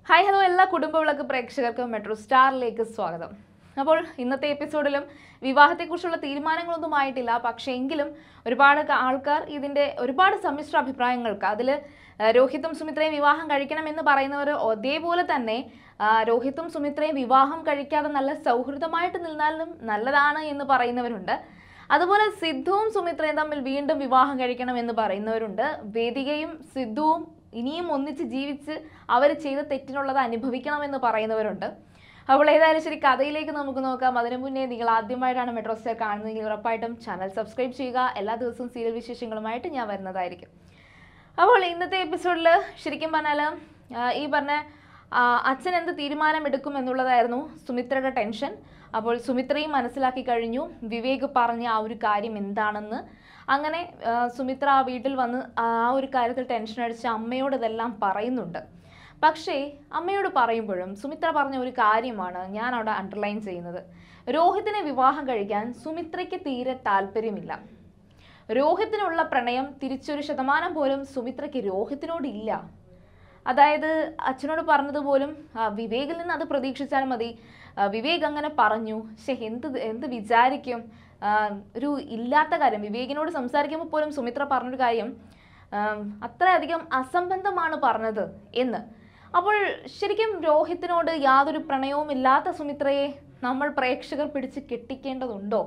hi hello എല്ലാ കുടുംബ വിളക്ക് പ്രേക്ഷകർക്കും മെട്രോ സ്റ്റാറിലേക്ക് സ്വാഗതം അപ്പോൾ ഇന്നത്തെ എപ്പിസോഡിലും വിവാഹത്തെക്കുറിച്ചുള്ള തീരുമാനങ്ങളൊന്നും ആയിട്ടില്ല പക്ഷേ എങ്കിലും ഒരുപാട് ക- ആൾക്കാർ ഇതിൻ്റെ ഒരുപാട് സമ്മിശ്ര അഭിപ്രായങ്ങൾക്ക് അതിൽ രോഹിത്തും സുമിത്രയും വിവാഹം കഴിക്കണമെന്ന് പറയുന്നവർ അതേപോലെ തന്നെ ആ, രോഹിത്തും സുമിത്രയും വിവാഹം കഴിക്കാതെ നല്ല സൗഹൃദമായിട്ട് നിന്നാലും നല്ലതാണ് എന്ന് പറയുന്നവരുണ്ട് അതുപോലെ സിദ്ധുവും സുമിത്രയും തമ്മിൽ വീണ്ടും വിവാഹം കഴിക്കണം എന്ന് പറയുന്നവരുണ്ട് വേദികയും സിദ്ധുവും ഇനിയും ഒന്നിച്ച് ജീവിച്ച് അവർ ചെയ്ത തെറ്റിനുള്ളത് അനുഭവിക്കണമെന്ന് പറയുന്നവരുണ്ട് അപ്പോൾ ഏതായാലും ശരി കഥയിലേക്ക് നമുക്ക് നോക്കാം അതിനു മുന്നേ നിങ്ങൾ ആദ്യമായിട്ടാണ് മെട്രോ സ്റ്റാർ കാണുന്നതെങ്കിൽ ഉറപ്പായിട്ടും ചാനൽ സബ്സ്ക്രൈബ് ചെയ്യുക എല്ലാ ദിവസവും സീരിയൽ വിശേഷങ്ങളുമായിട്ട് ഞാൻ വരുന്നതായിരിക്കും അപ്പോൾ ഇന്നത്തെ എപ്പിസോഡിൽ ശരിക്കും പറഞ്ഞാൽ ഈ പറഞ്ഞ ആ, അച്ഛൻ എന്ത് തീരുമാനമെടുക്കും എന്നുള്ളതായിരുന്നു സുമിത്രയുടെ ടെൻഷൻ അപ്പോൾ സുമിത്രയും മനസ്സിലാക്കി കഴിഞ്ഞു വിവേക് പറഞ്ഞ ആ ഒരു കാര്യം എന്താണെന്ന് അങ്ങനെ ആ, സുമിത്ര ആ വീട്ടിൽ വന്ന് ആ ഒരു കാര്യത്തിൽ ടെൻഷൻ അടിച്ച് അമ്മയോട് ഇതെല്ലാം പറയുന്നുണ്ട് പക്ഷേ അമ്മയോട് പറയുമ്പോഴും സുമിത്ര പറഞ്ഞ ഒരു കാര്യമാണ് ഞാൻ അവിടെ അണ്ടർലൈൻ ചെയ്യുന്നത് രോഹിത്തിനെ വിവാഹം കഴിക്കാൻ സുമിത്രയ്ക്ക് തീരെ താല്പര്യമില്ല രോഹിത്തിനുള്ള പ്രണയം തിരിച്ചൊരു ശതമാനം പോലും സുമിത്രയ്ക്ക് രോഹിത്തിനോടില്ല അതായത് അച്ഛനോട് പറഞ്ഞതുപോലും ആ, വിവേകിൽ നിന്ന് അത് പ്രതീക്ഷിച്ചാൽ മതി ആ, വിവേക് അങ്ങനെ പറഞ്ഞു പക്ഷെ എന്ത് എന്ത് വിചാരിക്കും ആ, ഒരു ഇല്ലാത്ത കാര്യം വിവേകിനോട് സംസാരിക്കുമ്പോൾ പോലും സുമിത്ര പറഞ്ഞൊരു കാര്യം ആ, അത്രയധികം അസംബന്ധമാണ് പറഞ്ഞത് എന്ന് അപ്പോൾ ശരിക്കും രോഹിത്തിനോട് യാതൊരു പ്രണയവും ഇല്ലാത്ത സുമിത്രയെ നമ്മൾ പ്രേക്ഷകർ പിടിച്ച് കെട്ടിക്കേണ്ടതുണ്ടോ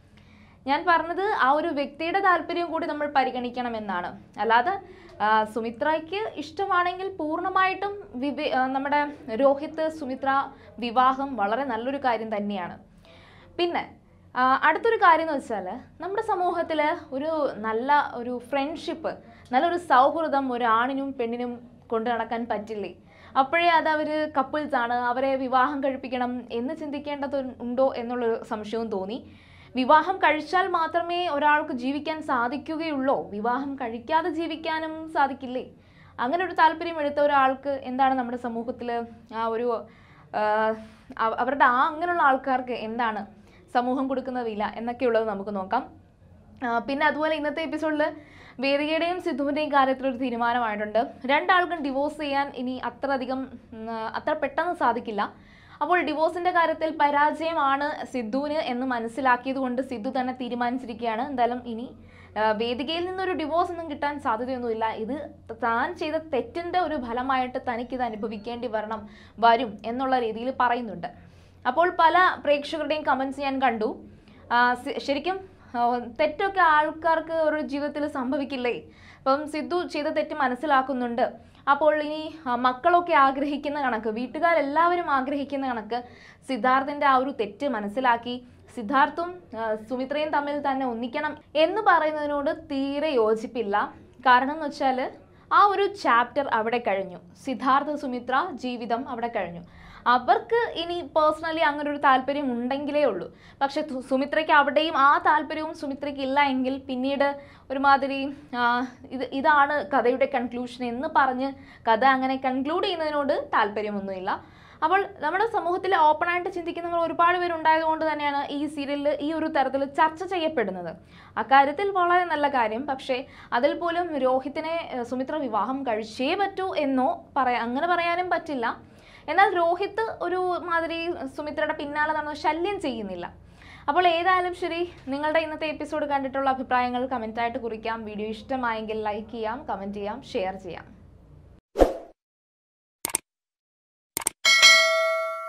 ഞാൻ പറഞ്ഞത് ആ ഒരു വ്യക്തിയുടെ താല്പര്യം കൂടി നമ്മൾ പരിഗണിക്കണമെന്നാണ് അല്ലാതെ ആ, സുമിത്രയ്ക്ക് ഇഷ്ടമാണെങ്കിൽ പൂർണ്ണമായിട്ടും വിവേ ആ, നമ്മുടെ രോഹിത് സുമിത്ര വിവാഹം വളരെ നല്ലൊരു കാര്യം തന്നെയാണ് പിന്നെ ആ, അടുത്തൊരു കാര്യം എന്ന് വെച്ചാൽ നമ്മുടെ സമൂഹത്തിൽ ഒരു നല്ല ഒരു ഫ്രണ്ട്ഷിപ്പ് നല്ലൊരു സൗഹൃദം ഒരു ആണിനും പെണ്ണിനും കൊണ്ടു നടക്കാൻ പറ്റില്ലേ അപ്പോഴേ അത് അവർ കപ്പിൾസ് ആണ് അവരെ വിവാഹം കഴിപ്പിക്കണം എന്ന് ചിന്തിക്കേണ്ടത് ഉണ്ടോ എന്നുള്ളൊരു സംശയവും തോന്നി വിവാഹം കഴിച്ചാൽ മാത്രമേ ഒരാൾക്ക് ജീവിക്കാൻ സാധിക്കുകയുള്ളോ വിവാഹം കഴിക്കാതെ ജീവിക്കാനും സാധിക്കില്ലേ അങ്ങനെ ഒരു താല്പര്യം എടുത്ത ഒരാൾക്ക് എന്താണ് നമ്മുടെ സമൂഹത്തിൽ ആ ഒരു ആ, അവ- അവരുടെ ആ അങ്ങനെയുള്ള ആൾക്കാർക്ക് എന്താണ് സമൂഹം കൊടുക്കുന്ന വില എന്നൊക്കെയുള്ളത് നമുക്ക് നോക്കാം ആ, പിന്നെ അതുപോലെ ഇന്നത്തെ എപ്പിസോഡിൽ വേദികയുടെയും സിദ്ധുവിൻ്റെയും കാര്യത്തിൽ ഒരു തീരുമാനമായിട്ടുണ്ട് രണ്ടാൾക്കും ഡിവോഴ്സ് ചെയ്യാൻ ഇനി അത്ര അധികം ഉം, അത്ര പെട്ടെന്ന് സാധിക്കില്ല അപ്പോൾ ഡിവോഴ്സിന്റെ കാര്യത്തിൽ പരാജയമാണ് സിദ്ധുവിന് എന്ന് മനസ്സിലാക്കിയത് കൊണ്ട് സിദ്ധു തന്നെ തീരുമാനിച്ചിരിക്കുകയാണ് എന്തായാലും ഇനി ആ, വേദികയിൽ നിന്നൊരു ഡിവോഴ്സ് ഒന്നും കിട്ടാൻ സാധ്യതയൊന്നുമില്ല ഇത് താൻ ചെയ്ത തെറ്റിന്റെ ഒരു ഫലമായിട്ട് തനിക്കിത് അനുഭവിക്കേണ്ടി വരണം വരും എന്നുള്ള രീതിയിൽ പറയുന്നുണ്ട് അപ്പോൾ പല പ്രേക്ഷകരുടെയും കമൻസ് ഞാൻ കണ്ടു ആ, സി- ശരിക്കും ആ, തെറ്റൊക്കെ ആൾക്കാർക്ക് ഒരു ജീവിതത്തിൽ സംഭവിക്കില്ലേ അപ്പം സിദ്ധു ചെയ്ത തെറ്റ് മനസ്സിലാക്കുന്നുണ്ട് അപ്പോൾ ഇനി ആ, മക്കളൊക്കെ ആഗ്രഹിക്കുന്ന കണക്ക് വീട്ടുകാരെല്ലാവരും ആഗ്രഹിക്കുന്ന കണക്ക് സിദ്ധാർത്ഥിന്റെ ആ ഒരു തെറ്റ് മനസ്സിലാക്കി സിദ്ധാർത്ഥും ആ, സുമിത്രയും തമ്മിൽ തന്നെ ഒന്നിക്കണം എന്ന് പറയുന്നതിനോട് തീരെ യോജിപ്പില്ല കാരണം എന്ന് വെച്ചാൽ ആ ഒരു ചാപ്റ്റർ അവിടെ കഴിഞ്ഞു സിദ്ധാർത്ഥ സുമിത്ര ജീവിതം അവിടെ കഴിഞ്ഞു അവർക്ക് ഇനി പേഴ്സണലി അങ്ങനെ ഒരു താല്പര്യം ഉണ്ടെങ്കിലേ ഉള്ളൂ പക്ഷെ തു- സുമിത്രയ്ക്ക് അവിടെയും ആ താല്പര്യവും സുമിത്രയ്ക്ക് ഇല്ല എങ്കിൽ പിന്നീട് ഒരുമാതിരി ആ, ഇത് ഇതാണ് കഥയുടെ കൺക്ലൂഷൻ എന്ന് പറഞ്ഞ് കഥ അങ്ങനെ കൺക്ലൂഡ് ചെയ്യുന്നതിനോട് താല്പര്യമൊന്നുമില്ല അപ്പോൾ നമ്മുടെ സമൂഹത്തിൽ ഓപ്പണായിട്ട് ചിന്തിക്കുന്നവർ ഒരുപാട് പേരുണ്ടായതുകൊണ്ട് തന്നെയാണ് ഈ സീരിയലിൽ ഈ ഒരു തരത്തിൽ ചർച്ച ചെയ്യപ്പെടുന്നത് അക്കാര്യത്തിൽ വളരെ നല്ല കാര്യം പക്ഷേ അതിൽ പോലും രോഹിത്തിനെ ഏഹ്, സുമിത്ര വിവാഹം കഴിച്ചേ പറ്റൂ എന്നോ പറയാ അങ്ങനെ പറയാനും പറ്റില്ല എന്നാൽ രോഹിത്ത് ഒരു മാതിരി സുമിത്രയുടെ പിന്നാലെ നടന്ന് ശല്യം ചെയ്യുന്നില്ല അപ്പോൾ ഏതായാലും ശരി നിങ്ങളുടെ ഇന്നത്തെ എപ്പിസോഡ് കണ്ടിട്ടുള്ള അഭിപ്രായങ്ങൾ കമൻറ്റായിട്ട് കുറിക്കാം വീഡിയോ ഇഷ്ടമായെങ്കിൽ ലൈക്ക് ചെയ്യാം കമൻറ്റ് ചെയ്യാം ഷെയർ ചെയ്യാം